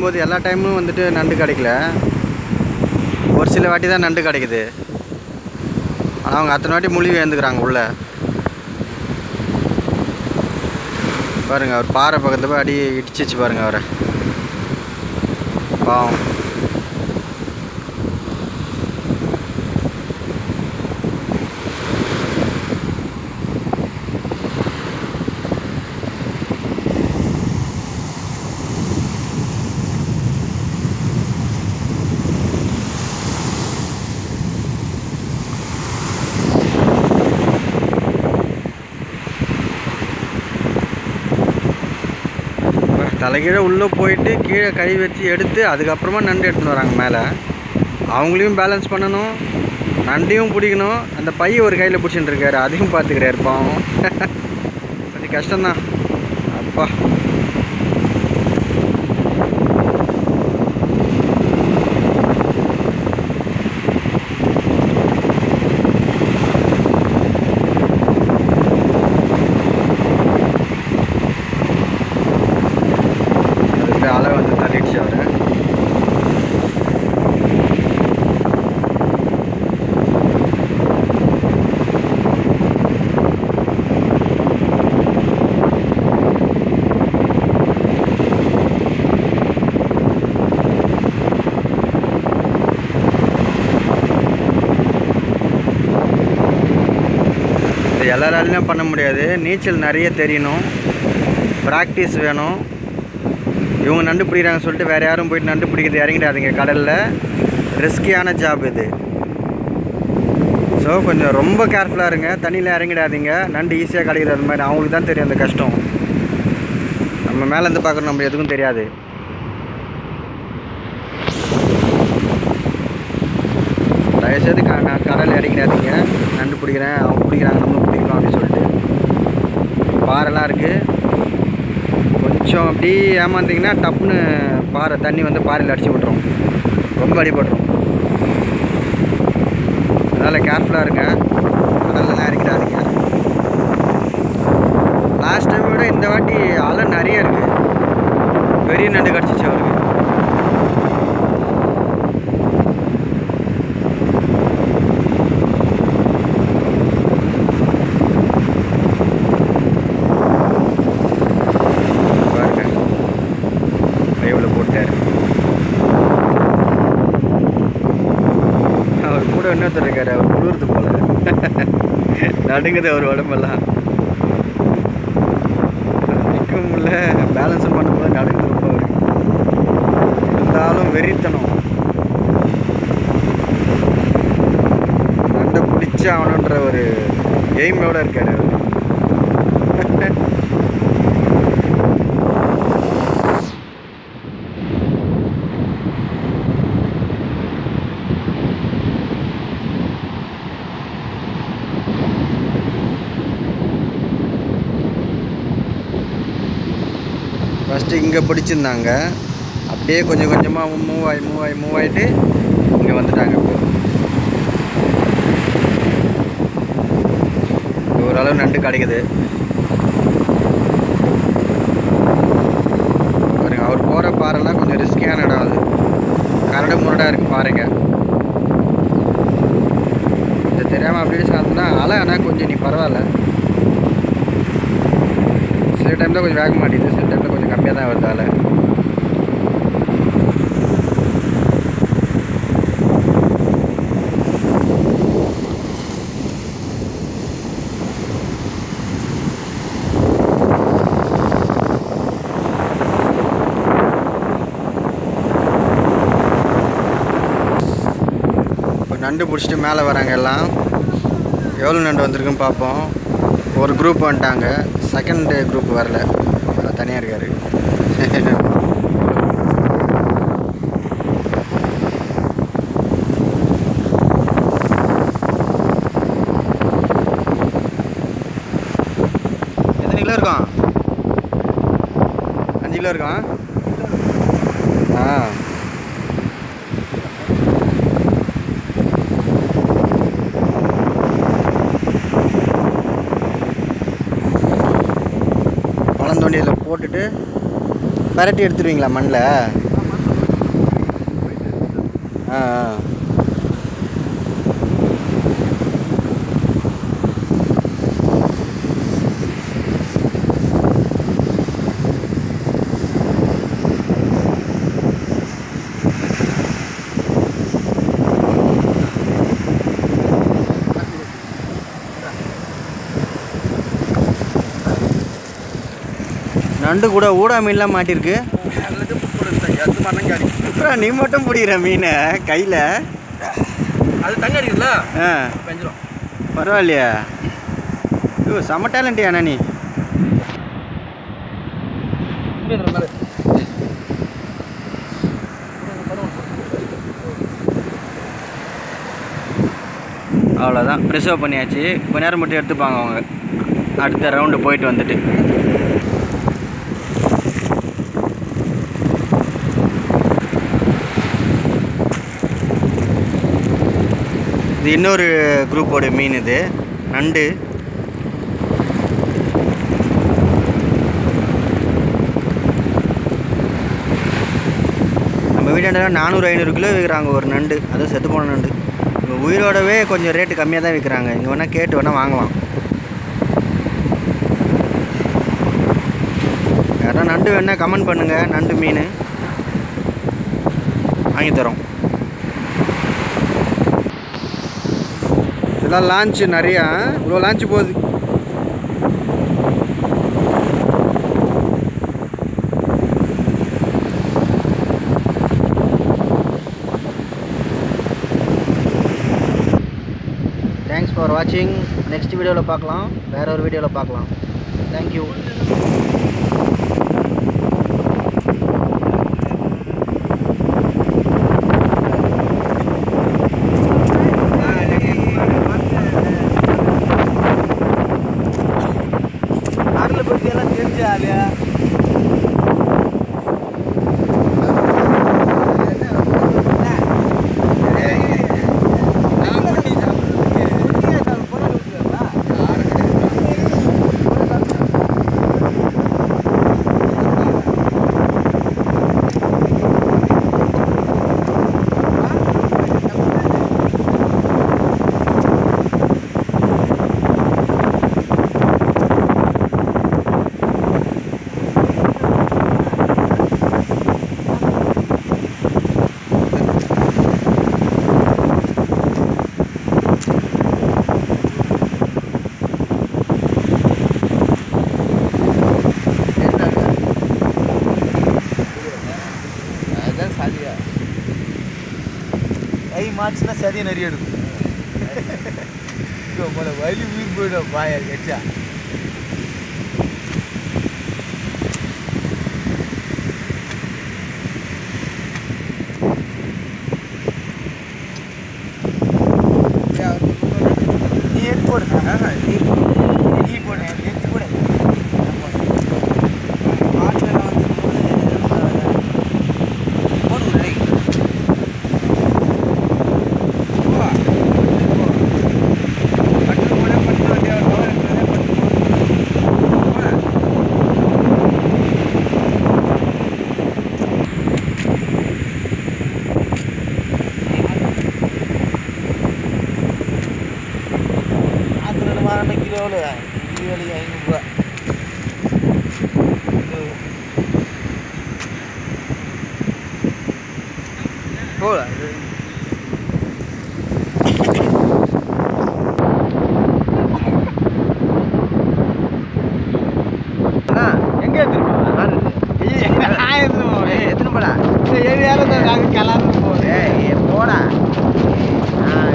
பிடிக்கும்போது எல்லா டைமும் வந்துட்டு நண்டு கிடைக்கல ஒரு சில வாட்டி தான் நண்டு கிடைக்குது ஆனால் அவங்க அத்தனை வாட்டி முழுவி எழுந்துக்கிறாங்க உள்ள பாருங்க அவர் பாறை பக்கத்தில் போய் அடி இடிச்சிச்சு பாருங்க அவரை பாவம் தலைகீழ உள்ளே போயிட்டு கீழே கை வச்சு எடுத்து அதுக்கப்புறமா நண்டு எடுத்துன்னு வராங்க மேலே அவங்களையும் பேலன்ஸ் பண்ணணும் நண்டையும் பிடிக்கணும் அந்த பைய ஒரு கையில் பிடிச்சிட்டு இருக்காரு அதையும் பார்த்துக்கிறாரு பாவம் கொஞ்சம் கஷ்டம்தான் அப்பா அதுக்கு அலை வந்து தள்ளிடுச்சு அவரை இது எல்லாராலையும் பண்ண முடியாது நீச்சல் நிறைய தெரியணும் ப்ராக்டிஸ் வேணும் இவங்க நண்டு பிடிக்கிறாங்கன்னு சொல்லிட்டு வேறு யாரும் போயிட்டு நண்டு பிடிக்கிறது இறங்கிடாதீங்க கடலில் ரிஸ்கியான ஜாப் இது ஸோ கொஞ்சம் ரொம்ப கேர்ஃபுல்லாக இருங்க தண்ணியில் இறங்கிடாதீங்க நண்டு ஈஸியாக கிடைக்குது அது மாதிரி அவங்களுக்கு தான் தெரியும் அந்த கஷ்டம் நம்ம மேலேருந்து பார்க்குறோம் நம்ம எதுக்கும் தெரியாது தயவுசெய்து க நான் கடல் இறங்கிடாதீங்க நண்டு பிடிக்கிறேன் அவங்க பிடிக்கிறாங்க நம்மளும் பிடிக்கலாம் அப்படின்னு சொல்லிட்டு பாறைலாம் இருக்குது கொஞ்சம் அப்படி ஏமாந்தீங்கன்னா டப்புன்னு பாறை தண்ணி வந்து பாறையில் அடிச்சு விட்ரும் ரொம்ப அடிபட்டுரும் அதனால் கேர்ஃபுல்லாக இருங்க கடல்லாம் இறக்கிடாதீங்க லாஸ்ட் டைம் விட இந்த வாட்டி அலை நிறைய இருக்குது பெரிய நண்டு கிடச்சிச்சு அவருக்கு பாருங்க லைவ்ல போட்டார் அவர் கூட இன்னொருத்தர் இருக்காரு அவர் குளிர்ந்து போல நடுங்குது அவர் உடம்பெல்லாம் நிற்க முடியல பேலன்ஸும் பண்ண முடியல நடுங்குது ரொம்ப அவருக்கு இருந்தாலும் வெறித்தனம் நண்டை பிடிச்சி ஆகணுன்ற ஒரு எய்மோட இருக்காரு அவர் ஃபஸ்ட்டு இங்கே பிடிச்சிருந்தாங்க அப்படியே கொஞ்சம் கொஞ்சமாக மூவ் ஆகி மூவ் ஆகி மூவ் ஆகிட்டு இங்கே வந்துட்டாங்க இப்போ ஓரளவு நண்டு கிடைக்குது பாருங்க அவர் போகிற பாறைலாம் கொஞ்சம் ரிஸ்கியான இடம் அது கரடு முரடாக இருக்குது பாருங்க இது தெரியாமல் அப்படியே சாத்தினா அலை ஆனால் கொஞ்சம் நீ பரவாயில்ல சில டைமில் கொஞ்சம் வேக மாட்டேங்குது சில டைமில் கொஞ்சம் கம்மியாக தான் வருது அலை இப்போ நண்டு பிடிச்சிட்டு மேலே வராங்க எல்லாம் எவ்வளோ நண்டு வந்திருக்குன்னு பார்ப்போம் ஒரு குரூப் வந்துட்டாங்க செகண்ட் குரூப் வரல அவர் தனியாக இருக்காரு எத்தனை கிலோ இருக்கும் அஞ்சு கிலோ இருக்கும் ஆ பழந்தோண்டியில் போட்டுட்டு பரட்டி எடுத்துருவீங்களா மண்ணில் ஆ ஆ நண்டு கூட ஊடா மீன்லாம் மாட்டிருக்கு அப்புறம் நீ மட்டும் பிடிக்கிற மீனை கையில் அது தண்ணி அடிக்குதுல்ல ஆ பெஞ்சிரும் பரவாயில்லையா ஐயோ செம்ம டேலண்ட்டியா அண்ணா நீ அவ்வளோதான் ப்ரிசர்வ் பண்ணியாச்சு கொஞ்ச நேரம் மட்டும் எடுத்துப்பாங்க அவங்க அடுத்த ரவுண்டு போயிட்டு வந்துட்டு இது இன்னொரு குரூப்போட மீன் இது நண்டு நம்ம வீட்டாண்ட நானூறு ஐநூறு கிலோ விற்கிறாங்க ஒரு நண்டு அதுவும் செத்து போன நண்டு இங்கே உயிரோடவே கொஞ்சம் ரேட்டு கம்மியாக தான் விற்கிறாங்க இங்கே வேணால் கேட்டு வேணால் வாங்கலாம் யாரா நண்டு வேணால் கமெண்ட் பண்ணுங்கள் நண்டு மீன் வாங்கி தரோம் இதெல்லாம் லான்ச்சு நிறையா இவ்வளோ லான்ச்சு போகுது தேங்க்ஸ் ஃபார் வாட்சிங் நெக்ஸ்ட் வீடியோவில் பார்க்கலாம் வேற ஒரு வீடியோவில் பார்க்கலாம் தேங்க்யூ கடலை பற்றி எல்லாம் தெரிஞ்சாலே அதான் சாதியா கை மாச்சுனா சரியா நிறைய எடுக்கும் போல வலி உயிர் போயிடும் பாயா கச்சா நீ எடுத்து போடு நீ நீ போடு எடுத்து போடு ஆட்டுலாம் வந்து போடு விடு. போவா. பட்டு போட, பட்டு வண்டியா, கவர் எடுக்கிறதே பட்டு போடு. போடா. ஆத்துல வாங்கின கிலோ எவ்வளோ கிலோ விலைக்கு ஐநூறுரூவா போல எங்க எடுத்துட்டு எத்தனை போடா ஏழு யாரும் நாங்கள் கிளம்பி போகிறேன் போடா ஆ